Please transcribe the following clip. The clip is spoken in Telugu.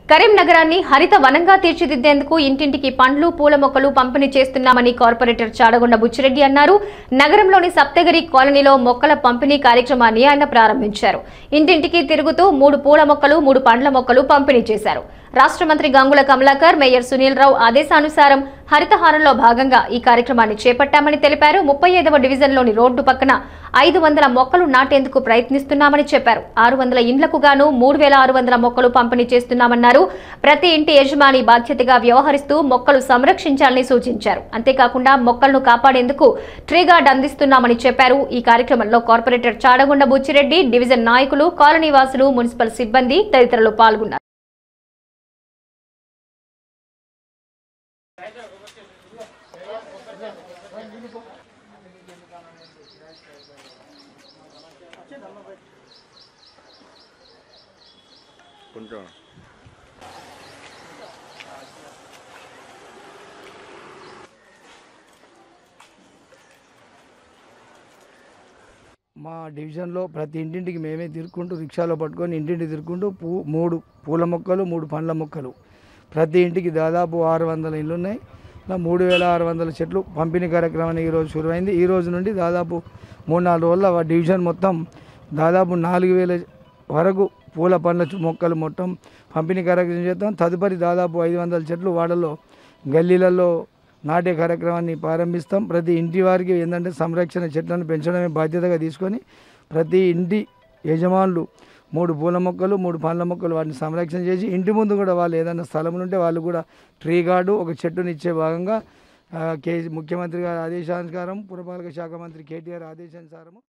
కరీంనగరాన్ని హరిత వనంగా తీర్చిదిద్దేందుకు ఇంటింటికి పండ్లు పూల మొక్కలు పంపిణీ చేస్తున్నామని కార్పొరేటర్ చాడగొండ బుచ్చిరెడ్డి అన్నారు నగరంలోని సప్తగిరి కాలనీలో మొక్కల పంపిణీ కార్యక్రమాన్ని ఆయన ప్రారంభించారు ఇంటింటికి తిరుగుతూ మూడు పూల మొక్కలు మూడు పండ్ల మొక్కలు పంపిణీ చేశారు రాష్ట్ర మంత్రి గంగుల కమలాకర్ మేయర్ సునీల్ రావు ఆదేశానుసారం హరితహారంలో భాగంగా ఈ కార్యక్రమాన్ని చేపట్టామని తెలిపారు ముప్పై ఐదవ డివిజన్లోని రోడ్డు పక్కన ఐదు వందల మొక్కలు నాటేందుకు ప్రయత్నిస్తున్నామని చెప్పారు ఆరు వందల ఇండ్లకు గాను మూడు వేల ఆరు వందల మొక్కలు పంపిణీ చేస్తున్నామన్నారు ప్రతి ఇంటి యజమాని బాధ్యతగా వ్యవహరిస్తూ మొక్కలు సంరక్షించాలని సూచించారు అంతేకాకుండా మొక్కలను కాపాడేందుకు ట్రీ గార్డ్ అందిస్తున్నామని చెప్పారు ఈ కార్యక్రమంలో కార్పొరేటర్ చాడగొండ బుచ్చిరెడ్డి డివిజన్ నాయకులు కాలనీ వాసులు మున్సిపల్ సిబ్బంది తదితరులు పాల్గొన్నారు కొంచెం మా డివిజన్లో ప్రతి ఇంటింటికి మేమే తిరుక్కుంటూ రిక్షాలో పట్టుకొని ఇంటింటి తిరుక్కుంటూ పూ మూడు పూల మొక్కలు మూడు పండ్ల మొక్కలు ప్రతి ఇంటికి దాదాపు ఆరు వందల ఇళ్ళు ఉన్నాయి ఇలా మూడు వేల ఆరు వందల చెట్లు పంపిణీ కార్యక్రమాన్ని ఈరోజు శురువైంది ఈ రోజు నుండి దాదాపు మూడు నాలుగు రోజుల ఆ డివిజన్ మొత్తం దాదాపు నాలుగు వేల వరకు పూల పండ్ల చు- మొక్కలు మొత్తం పంపిణీ కార్యక్రమం చేస్తాం తదుపరి దాదాపు ఐదు వందల చెట్లు వాడలో గల్లీలలో నాటే కార్యక్రమాన్ని ప్రారంభిస్తాం ప్రతి ఇంటి వారికి ఏంటంటే సంరక్షణ చెట్లను పెంచడమే బాధ్యతగా తీసుకొని ప్రతి ఇంటి యజమానులు మూడు పూల మొక్కలు మూడు పండ్ల మొక్కలు వాటిని సంరక్షణ చేసి ఇంటి ముందు కూడా వాళ్ళు ఏదైనా స్థలం ఉంటే వాళ్ళు కూడా ట్రీ గార్డు ఒక చెట్టుని ఇచ్చే భాగంగా ఆ, కే ముఖ్యమంత్రి గారి ఆదేశానుసారం పురపాలక శాఖ మంత్రి కేటీఆర్ ఆదేశానుసారం